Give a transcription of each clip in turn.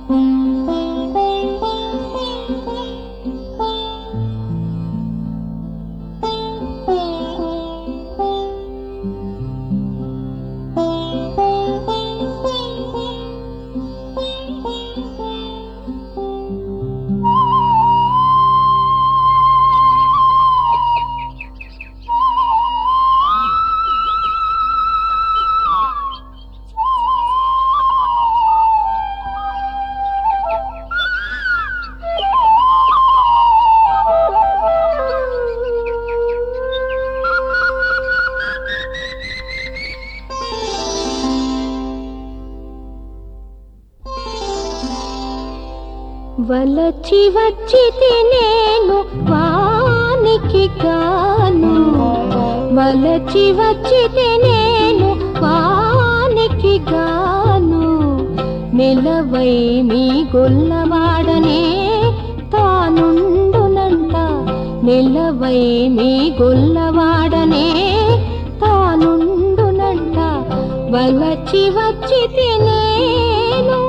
వలచి వచ్చి నేను వానికి గాను వలచి వచ్చి నేను వానికి గాను నిలవై మీ గొల్లవాడనే తానుండునంట నిలవై మీ గొల్లవాడనే తానుండునంట వలచి వచ్చి నేను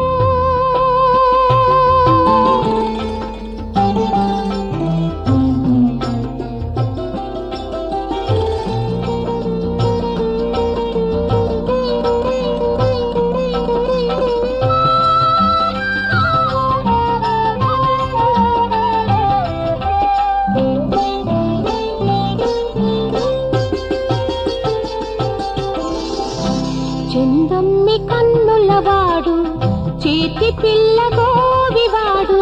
చెందమ్మి కన్నులవాడు చేతి పిల్ల గోవివాడు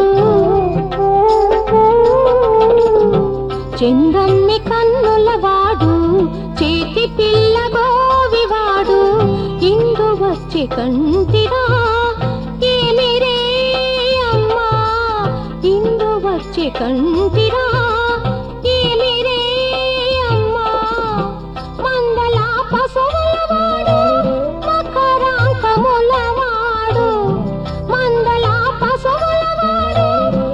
చెందమ్మి కన్నులవాడు చేతి పిల్ల గోవివాడు ఇందు వచ్చి కంటిరా ఏమిరే అమ్మా ఇందు వచ్చి కంటిరా ఏమిరే అమ్మా మందల పశువులవాడు మకరాంకములవాడు మందల పశువులవాడు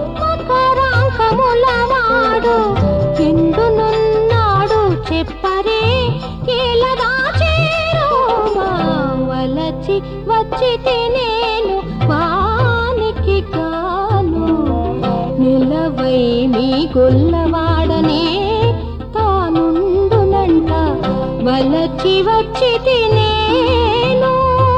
మకరాంకములవాడు ఎందునున్నాడు చెప్పరే ఏలదా చేరుమా వలచి వచ్చి నేను వానికి గాను నిలవై మీ గొల్లవాడనే తానుండునంట వలచి వచ్చి నేను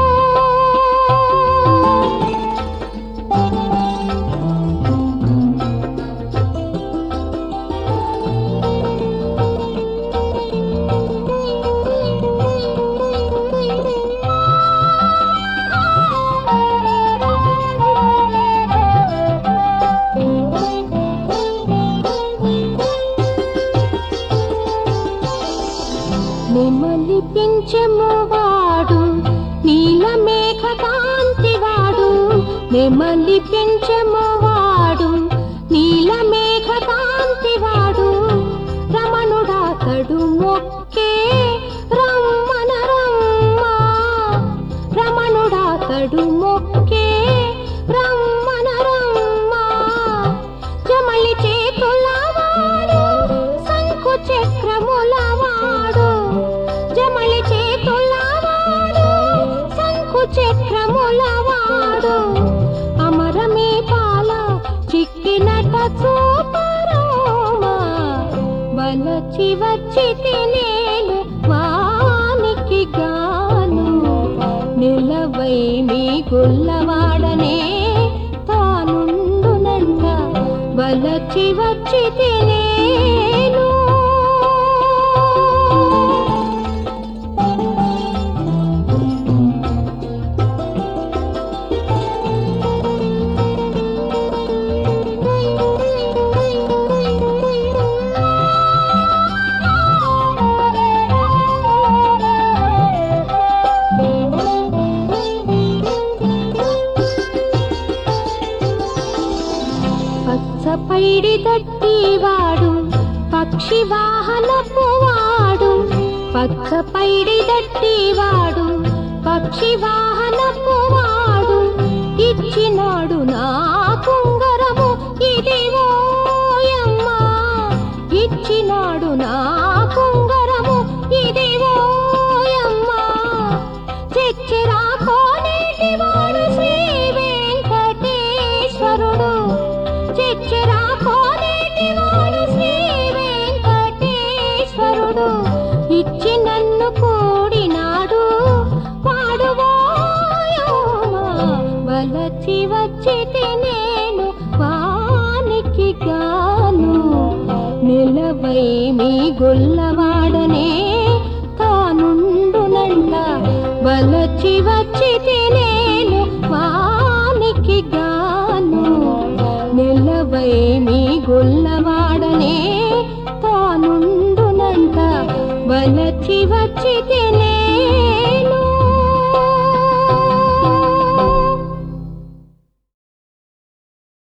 నెమలి పింఛము వాడు నీల మేఘ కాంతి వాడు నెమలి పింఛము వాడు నీల మేఘ కాంతి వాడు రమణుడా తడు మొక్కే రమ్మన రమ్మ రమణుడా తడు మొక్కే రమ్మన రమ్మ జమలి చేతుల వాడు శంకు చక్రముల వాడు జమలి చేతుల వాడు శంకు చక్రముల వాడు అమరమే పాల చిక్కినట చూపరోమా వలచి వచ్చి నేను వానికి గాను నిలవై మీ గొల్లవాడనే తానుండునంట వలచి వచ్చి నేను పచ్చ పైడి దట్టివాడు పక్షి వాహనపు వాడు పచ్చ పైడి దట్టివాడు పక్షి వాహనపు వాడు ఇచ్చినాడు నా కుంగరము ఇదివో యమ్మా ఇచ్చినాడు నా కుంగరము ఇదివో యమ్మా చెచ్చిరా కోనేటి వాడు శ్రీ వెంకటేశ వచ్చితే నేను వానికి గాను నిలవై మీ గొల్లవాడనే తానుండునంట వలచి వచ్చితే నేను వానికి గాను నిలవై మీ గొల్లవాడనే తానుండునంట వలచి వచ్చితే నేను